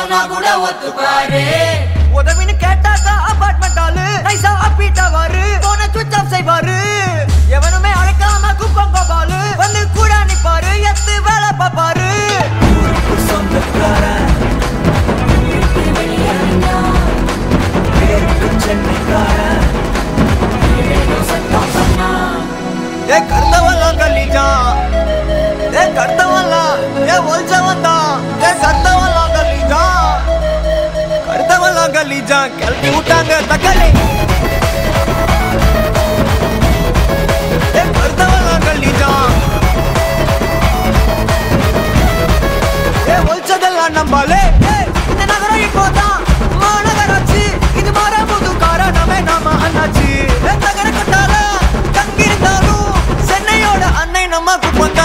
சொன்னா கூட ஒத்துப்பாரு உதவின்னு கேட்டாக்கா அபார்ட்மெண்ட் ஆளு நைசா அப்பீட்டா வாரு போன சுவிட்ச் ஆஃப் செய்வாரு எவனுமே அழைக்காம குப்பம் கோபாலு வந்து கூட நிப்பாரு எத்து வேலை பாப்பாரு சொந்தக்காரன் சென்னைக்காரன் சத்தம் சொன்னா ஏ கர்த்தவெல்லாம் கல்லிச்சான் ஏ கர்த்தவெல்லாம் ஏ ஒல்சவன் தான் ஏ கர்த்தவெல்லாம் கல்லிச்சான் கர்த்தவெல்லாம் கல்லிச்சான் கிளப்பி விட்டாங்க தக்காளி ஏ கர்த்தவெல்லாம் கல்லிச்சான் ஏ ஒல்சதெல்லாம் நம்பாலே ஏய், இந்த நகரம் இப்போதான் மாநகராட்சி இது மாற புது காரணமே நாம அண்ணாச்சி ஏ நகர கொட்டால தங்கியிருந்தாலும் சென்னையோட அன்னை நம்ம குப்பம்